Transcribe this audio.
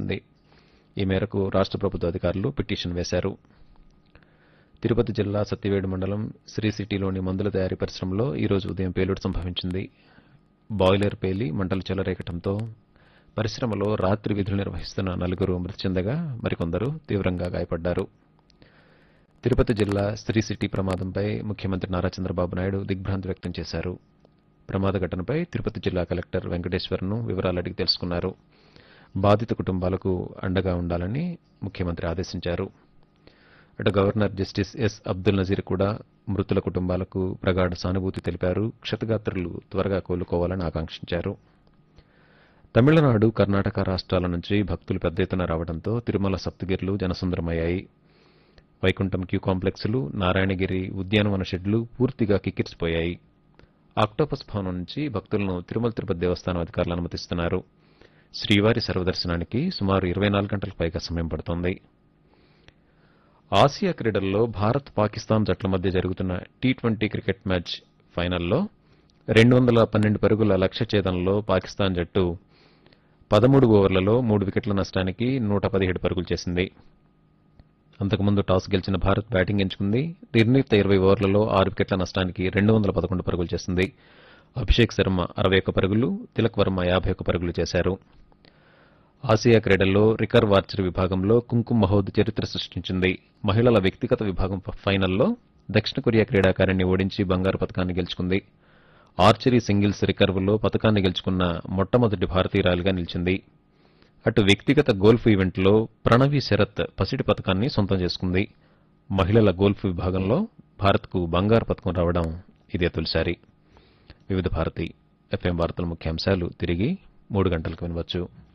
చేసింది ఈ మేరకు రాష్ట్ర ప్రభుత్వ అధికారులు పిటిషన్ వేశారు తిరుపతి జిల్లా సత్యవేడు మండలం శ్రీ సిటీలోని మందుల తయారీ పరిశ్రమలో ఈరోజు ఉదయం పేలుడు సంభవించింది బాయిలర్ పేలి మంటలు చెలరేగటంతో పరిశ్రమలో రాత్రి విధులు నిర్వహిస్తున్న నలుగురు మృతి చెందగా మరికొందరు తీవ్రంగా గాయపడ్డారు తిరుపతి జిల్లా శ్రీ సిటీ ప్రమాదంపై ముఖ్యమంత్రి నారా చంద్రబాబు నాయుడు దిగ్భ్రాంతి వ్యక్తం చేశారు ప్రమాద ఘటనపై తిరుపతి జిల్లా కలెక్టర్ వెంకటేశ్వర్ను వివరాలు అడిగి తెలుసుకున్నారు బాధిత కుటుంబాలకు అండగా ఉండాలని ముఖ్యమంత్రి ఆదేశించారు అటు governor justice S Abdul Nazeer కూడా మృతుల కుటుంబాలకు ప్రగాఢ సానుభూతి తెలిపారు క్షతగాత్రులు త్వరగా కోలుకోవాలని ఆకాంక్షించారు తమిళనాడు కర్ణాటక రాష్ట్రాల నుంచి భక్తులు పెద్ద ఎత్తున రావడంతో తిరుమల సప్తగిరులు జనసుందరమయ్యాయి వైకుంఠం క్యూ కాంప్లెక్స్లు నారాయణగిరి ఉద్యానవన షెడ్లు పూర్తిగా కిక్కిరిసిపోయాయి ఆక్టోపస్ భవనం నుంచి భక్తులను తిరుమల తిరుపతి దేవస్థానం అధికారులు అనుమతిస్తున్నారు శ్రీవారి సర్వదర్శనానికి సుమారు ఇరవై నాలుగు గంటలకు పైగా సమయం పడుతోంది ఆసియా క్రీడల్లో భారత్ పాకిస్తాన్ జట్ల మధ్య జరుగుతున్న టీ ట్వంటీ క్రికెట్ మ్యాచ్ ఫైనల్లో రెండు వందల పన్నెండు పరుగుల లక్ష్య ఛేదనలో పాకిస్తాన్ జట్టు పదమూడు ఓవర్లలో మూడు వికెట్ల నష్టానికి నూట పదిహేడు పరుగులు చేసింది అంతకుముందు టాస్ గెలిచిన భారత్ బ్యాటింగ్ ఎంచుకుంది నిర్ణీత ఇరవై ఓవర్లలో ఆరు వికెట్ల నష్టానికి రెండు వందల పదకొండు పరుగులు చేసింది అభిషేక్ శర్మ అరవై ఒక్క పరుగులు తిలక్ వర్మ యాభై ఒక్క పరుగులు చేశారు ఆసియా క్రీడల్లో రికర్వ్ ఆర్చరీ విభాగంలో కుంకుమ్ మహోద్ చరిత్ర సృష్టించింది మహిళల వ్యక్తిగత విభాగం ఫైనల్లో దక్షిణ కొరియా క్రీడాకారిణి ఓడించి బంగారు పథకాన్ని గెలుచుకుంది ఆర్చరీ సింగిల్స్ రికర్వ్లో పథకాన్ని గెలుచుకున్న మొట్టమొదటి భారతీయురాలిగా నిలిచింది అటు వ్యక్తిగత గోల్ఫ్ ఈవెంట్లో ప్రణవి శరత్ పసిడి పథకాన్ని సొంతం చేసుకుంది మహిళల గోల్ఫ్ విభాగంలో భారత్కు బంగారు పథకం రావడం ఇదే తొలిసారి వివిధ భారతి ఎఫ్ఎం వార్తల ముఖ్యాంశాలు తిరిగి మూడు గంటలకు వినవచ్చు